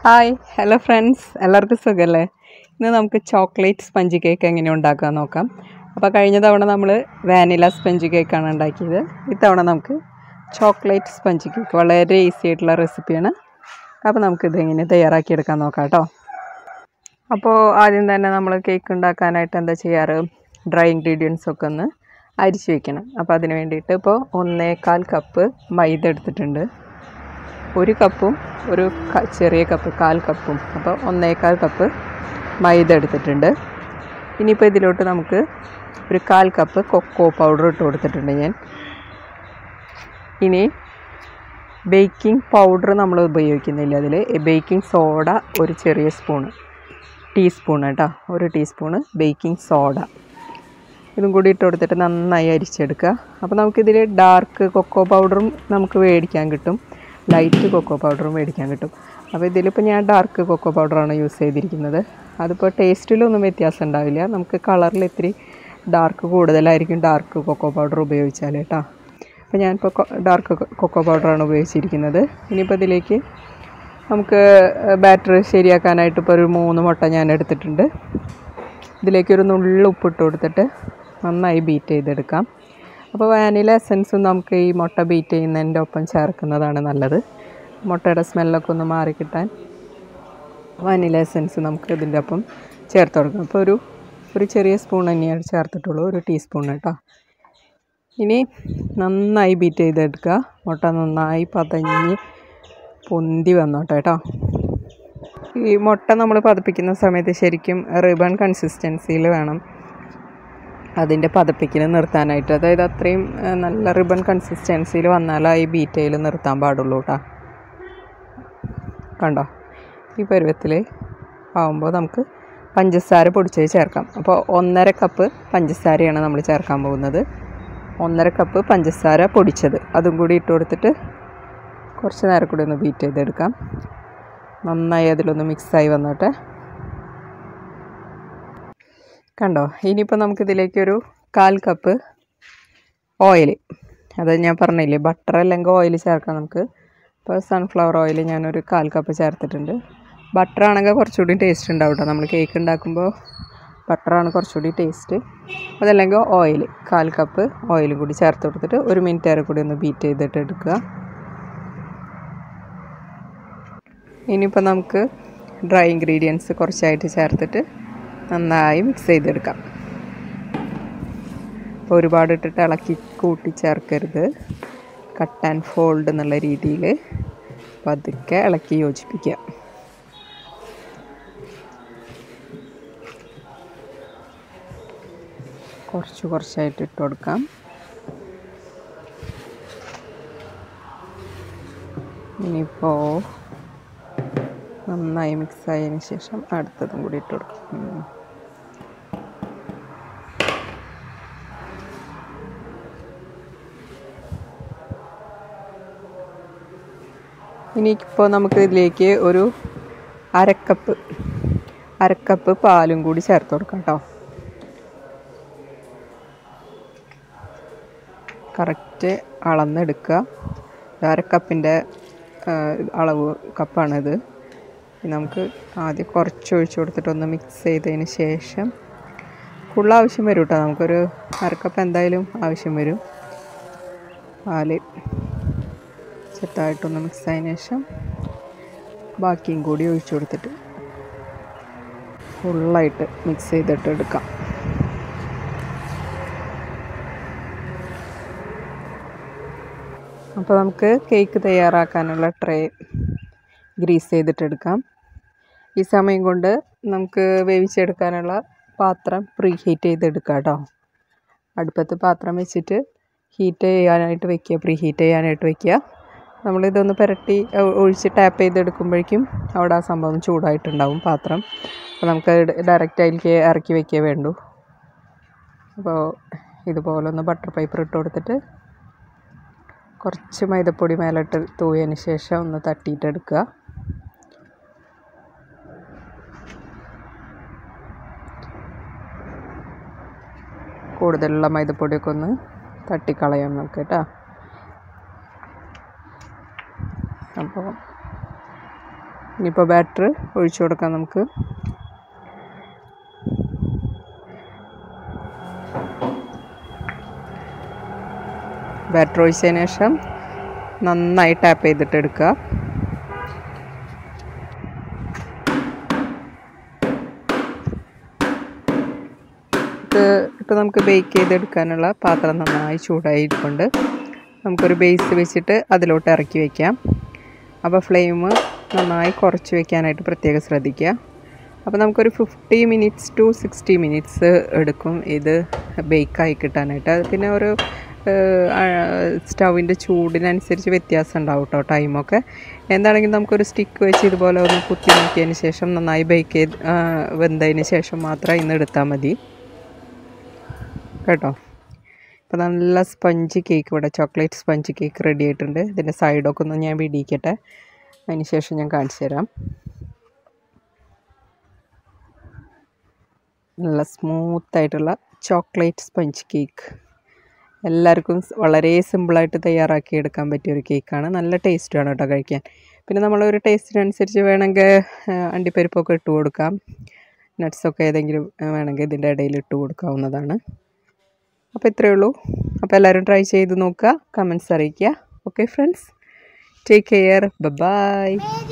Hi hello friends എല്ലാവർക്കും സുഖമല്ലേ ഇന്ന് നമുക്ക് ചോക്ലേറ്റ് സ്പഞ്ച് കേക്ക് എങ്ങനെ ഉണ്ടാക്കാൻ നോക്കാം അപ്പോൾ കഴിഞ്ഞ തവണ നമ്മൾ വാനില സ്പഞ്ച് കേക്കാണ് ഉണ്ടാക്കിയത് ഇത്തവണ നമുക്ക് ചോക്ലേറ്റ് സ്പഞ്ച് കേക്ക് വളരെ ഈസി ആയിട്ടുള്ള റെസിപ്പിയാണ് അപ്പോൾ നമുക്കിത് എങ്ങനെ തയ്യാറാക്കിയെടുക്കാൻ നോക്കാം കേട്ടോ അപ്പോൾ ആദ്യം തന്നെ നമ്മൾ കേക്ക് ഉണ്ടാക്കാനായിട്ട് എന്താ ചെയ്യാറ് ഡ്രൈ ഇൻഗ്രീഡിയൻസ് ഒക്കെ ഒന്ന് അരിച്ച് വെക്കണം അപ്പോൾ അതിന് വേണ്ടിയിട്ട് ഇപ്പോൾ ഒന്നേകാൽ കപ്പ് മൈദ എടുത്തിട്ടുണ്ട് ഒരു കപ്പും ഒരു ക- ചെറിയ കപ്പ് കാൽ കപ്പും അപ്പോൾ ഒന്നേകാൽ കപ്പ് മൈദ എടുത്തിട്ടുണ്ട് ഇനിയിപ്പോൾ ഇതിലോട്ട് നമുക്ക് ഒരു കാൽ കപ്പ് കൊക്കോ പൗഡർ ഇട്ട് കൊടുത്തിട്ടുണ്ട് ഞാൻ ഇനി ബേക്കിംഗ് പൗഡർ നമ്മൾ ഉപയോഗിക്കുന്നില്ല അതിൽ ബേക്കിംഗ് സോഡ ഒരു ചെറിയ സ്പൂണ് ടീസ്പൂൺ കേട്ടോ ഒരു ടീസ്പൂണ് ബേക്കിംഗ് സോഡ ഇതും കൂടി ഇട്ട് കൊടുത്തിട്ട് നന്നായി അരിച്ചെടുക്കുക അപ്പോൾ നമുക്കിതിൽ ഡാർക്ക് കൊക്കോ പൗഡറും നമുക്ക് മേടിക്കാൻ കിട്ടും ലൈറ്റ് കൊക്കോ പൗഡറും മേടിക്കാൻ കിട്ടും അപ്പോൾ ഇതിലിപ്പോൾ ഞാൻ ഡാർക്ക് കൊക്കോ പൗഡറാണ് യൂസ് ചെയ്തിരിക്കുന്നത് അതിപ്പോൾ ടേസ്റ്റിലൊന്നും വ്യത്യാസം ഉണ്ടാവില്ല നമുക്ക് കളറിൽ ഇത്തിരി ഡാർക്ക് കൂടുതലായിരിക്കും ഡാർക്ക് കൊക്കോ പൗഡർ ഉപയോഗിച്ചാൽ കേട്ടോ അപ്പോൾ ഞാനിപ്പോൾ ഡാർക്ക് കൊക്കോ പൗഡറാണ് ഉപയോഗിച്ചിരിക്കുന്നത് ഇനിയിപ്പോൾ ഇതിലേക്ക് നമുക്ക് ബാറ്റർ ശരിയാക്കാനായിട്ട് ഇപ്പോൾ ഒരു മൂന്ന് മുട്ട ഞാൻ എടുത്തിട്ടുണ്ട് ഇതിലേക്ക് ഒരു നുള്ളു ഉപ്പിട്ട് കൊടുത്തിട്ട് നന്നായി ബീറ്റ് ചെയ്തെടുക്കാം അപ്പോൾ വാനില എസൻസും നമുക്ക് ഈ മുട്ട ബീറ്റ് ചെയ്യുന്നതിൻ്റെ ഒപ്പം ചേർക്കുന്നതാണ് നല്ലത് മുട്ടയുടെ സ്മെല്ലൊക്കെ ഒന്ന് മാറിക്കിട്ടാൻ വാനില എസൻസ് നമുക്ക് ഇതിൻ്റെ ഒപ്പം ചേർത്ത് കൊടുക്കാം അപ്പോൾ ഒരു ഒരു ചെറിയ സ്പൂൺ തന്നെയാണ് ചേർത്തിട്ടുള്ളൂ ഒരു ടീസ്പൂൺ കേട്ടോ ഇനി നന്നായി ബീറ്റ് ചെയ്തെടുക്കുക മുട്ട നന്നായി പതഞ്ഞ് പൊന്തി വന്നോട്ടെ കേട്ടോ ഈ മുട്ട നമ്മൾ പതപ്പിക്കുന്ന സമയത്ത് ശരിക്കും റിബൺ കൺസിസ്റ്റൻസിയിൽ വേണം അതിൻ്റെ പതപ്പിക്കൽ നിർത്താനായിട്ട് അതായത് അത്രയും ആ, നല്ല റിബൺ കൺസിസ്റ്റൻസിയിൽ വന്നാലേ ഈ ബീറ്റയിൽ നിർത്താൻ പാടുള്ളൂ കേട്ടോ കണ്ടോ ഈ പരുവത്തിൽ ആവുമ്പോൾ നമുക്ക് പഞ്ചസാര പൊടിച്ചത് ചേർക്കാം അപ്പോൾ ഒന്നര കപ്പ് പഞ്ചസാരയാണ് നമ്മൾ ചേർക്കാൻ പോകുന്നത് ഒന്നര കപ്പ് പഞ്ചസാര പൊടിച്ചത് അതും കൂടി ഇട്ട് കൊടുത്തിട്ട് കുറച്ച് നേരം കൂടി ഒന്ന് ബീറ്റ് ചെയ്തെടുക്കാം നന്നായി അതിലൊന്ന് മിക്സായി വന്നോട്ടെ കണ്ടോ ഇനിയിപ്പോൾ നമുക്കിതിലേക്കൊരു കാൽ കപ്പ് ഓയിൽ അത് ഞാൻ പറഞ്ഞില്ലേ ബട്ടർ അല്ലെങ്കിൽ ഓയിൽ ചേർക്കാം നമുക്ക് ഇപ്പോൾ സൺഫ്ലവർ ഓയിൽ ഞാനൊരു കാൽ കപ്പ് ചേർത്തിട്ടുണ്ട് ബട്ടർ ആണെങ്കിൽ കുറച്ചുകൂടി ടേസ്റ്റ് ഉണ്ടാവും കേട്ടോ നമ്മൾ കേക്ക് ഉണ്ടാക്കുമ്പോൾ ബട്ടറാണ് കുറച്ചുകൂടി ടേസ്റ്റ് അതല്ലെങ്കിൽ ഓയിൽ കാൽ കപ്പ് ഓയിലും കൂടി ചേർത്ത് കൊടുത്തിട്ട് ഒരു മിനിറ്റ് വരെ കൂടി ഒന്ന് ബീറ്റ് ചെയ്തിട്ട് എടുക്കുക ഇനിയിപ്പോൾ നമുക്ക് ഡ്രൈ ഇൻഗ്രീഡിയൻസ് കുറച്ചായിട്ട് ചേർത്തിട്ട് നന്നായി മിക്സ് ചെയ്തെടുക്കാം അപ്പോൾ ഒരുപാട് ഇട്ടിട്ട് ഇളക്കി കൂട്ടി ചേർക്കരുത് കട്ട് ആൻഡ് ഫോൾഡ് എന്നുള്ള രീതിയിൽ പതുക്കെ ഇളക്കി യോജിപ്പിക്കുക കുറച്ച് കുറച്ചായിട്ട് ഇട്ട് കൊടുക്കാം ഇനിയിപ്പോൾ നന്നായി മിക്സ് ആയതിന് ശേഷം അടുത്തതും കൂടി ഇട്ട് കൊടുക്കും ഉം. ഇനിയിപ്പോൾ നമുക്ക് ഇതിലേക്ക് ഒരു അരക്കപ്പ് അരക്കപ്പ് പാലും കൂടി ചേർത്ത് കൊടുക്കാം കേട്ടോ കറക്റ്റ് അളന്നെടുക്കുക അരക്കപ്പിൻ്റെ അളവ് കപ്പാണിത് ഇനി നമുക്ക് ആദ്യം കുറച്ച് ഒഴിച്ച് കൊടുത്തിട്ട് ഒന്ന് മിക്സ് ചെയ്തതിന് ശേഷം ഫുൾ ആവശ്യം വരും കേട്ടോ നമുക്കൊരു അരക്കപ്പ് എന്തായാലും ആവശ്യം വരും പാല് ചെറുതായിട്ടൊന്ന് മിക്സ് ആയതിനു ശേഷം ബാക്കിയും കൂടി ഒഴിച്ചു കൊടുത്തിട്ട് ഫുള്ളായിട്ട് മിക്സ് ചെയ്തിട്ട് എടുക്കാം അപ്പോൾ നമുക്ക് കേക്ക് തയ്യാറാക്കാനുള്ള ട്രേ ഗ്രീസ് ചെയ്തിട്ടെടുക്കാം ഈ സമയം കൊണ്ട് നമുക്ക് വേവിച്ചെടുക്കാനുള്ള പാത്രം പ്രീ ഹീറ്റ് ചെയ്തെടുക്കാം കേട്ടോ അടുപ്പത്ത് പാത്രം വെച്ചിട്ട് ഹീറ്റ് ചെയ്യാനായിട്ട് വെക്കുക പ്രീ ഹീറ്റ് ചെയ്യാനായിട്ട് വെക്കുക നമ്മളിതൊന്ന് പുരട്ടി ഒ- ഒഴിച്ച് ടാപ്പ് ചെയ്തെടുക്കുമ്പോഴേക്കും അവിടെ ആ സംഭവം ചൂടായിട്ടുണ്ടാവും പാത്രം അപ്പോൾ നമുക്ക് ഡയറക്റ്റ് അതിലേക്ക് ഇറക്കി വെക്കേ വേണ്ടൂ അപ്പോൾ ഇതുപോലെ ഒന്ന് ബട്ടർ പേപ്പർ ഇട്ട് കൊടുത്തിട്ട് കുറച്ച് മൈദപ്പൊടി മേലിട്ട് തൂയതിന് ശേഷം ഒന്ന് തട്ടിയിട്ടെടുക്കുക കൂടുതലുള്ള മൈദപ്പൊടിയൊക്കെ ഒന്ന് തട്ടിക്കളയാം നമുക്ക് കേട്ടോ അപ്പോൾ ഇനിയിപ്പോൾ ബാറ്റർ ഒഴിച്ചു കൊടുക്കാം നമുക്ക് ബാറ്റർ ഒഴിച്ചതിന് ശേഷം നന്നായി ടാപ്പ് ചെയ്തിട്ട് എടുക്കുക ഇത് ഇപ്പോൾ നമുക്ക് ബേക്ക് ചെയ്തെടുക്കാനുള്ള പാത്രം നന്നായി ചൂടായിട്ടുണ്ട് നമുക്കൊരു ബേസ് വെച്ചിട്ട് അതിലോട്ട് ഇറക്കി വയ്ക്കാം അപ്പോൾ ഫ്ലെയിം നന്നായി കുറച്ച് വെക്കാനായിട്ട് പ്രത്യേകം ശ്രദ്ധിക്കുക അപ്പോൾ നമുക്കൊരു fifty minutes to sixty minutes എടുക്കും ഇത് ബേക്കായി കിട്ടാനായിട്ട് അത് പിന്നെ ഒരു സ്റ്റൗവിൻ്റെ ചൂടിനനുസരിച്ച് വ്യത്യാസം ഉണ്ടാവും കേട്ടോ ടൈമൊക്കെ എന്താണെങ്കിലും നമുക്കൊരു സ്റ്റിക്ക് വെച്ച് ഇതുപോലെ ഒന്ന് കുത്തി നോക്കിയതിന് ശേഷം നന്നായി ബേക്ക് ചെയ്ത് വെന്തതിന് ശേഷം മാത്രം ഇന്ന് എടുത്താൽ മതി കേട്ടോ ഇപ്പോൾ നല്ല സ്പഞ്ച് കേക്ക് ഇവിടെ ചോക്ലേറ്റ് സ്പഞ്ച് കേക്ക് റെഡി ആയിട്ടുണ്ട് ഇതിൻ്റെ സൈഡൊക്കെ ഒന്ന് ഞാൻ വിടിയിക്കട്ടെ അതിന് ശേഷം ഞാൻ കാണിച്ചു തരാം നല്ല സ്മൂത്തായിട്ടുള്ള ചോക്ലേറ്റ് സ്പഞ്ച് കേക്ക് എല്ലാവർക്കും വളരെ സിമ്പിളായിട്ട് തയ്യാറാക്കി എടുക്കാൻ പറ്റിയ ഒരു കേക്കാണ് നല്ല ടേസ്റ്റുമാണ് കേട്ടോ കഴിക്കാൻ പിന്നെ നമ്മളൊരു ടേസ്റ്റിനനുസരിച്ച് വേണമെങ്കിൽ അണ്ടിപ്പരിപ്പൊക്കെ ഇട്ട് കൊടുക്കാം നട്ട്സൊക്കെ ഏതെങ്കിലും വേണമെങ്കിൽ ഇതിൻ്റെ ഇടയിൽ ഇട്ട് കൊടുക്കാവുന്നതാണ് അപ്പോൾ ഇത്രയേ ഉള്ളൂ അപ്പോൾ എല്ലാവരും ട്രൈ ചെയ്ത് നോക്കുക കമൻസ് അറിയിക്കുക okay friends take care by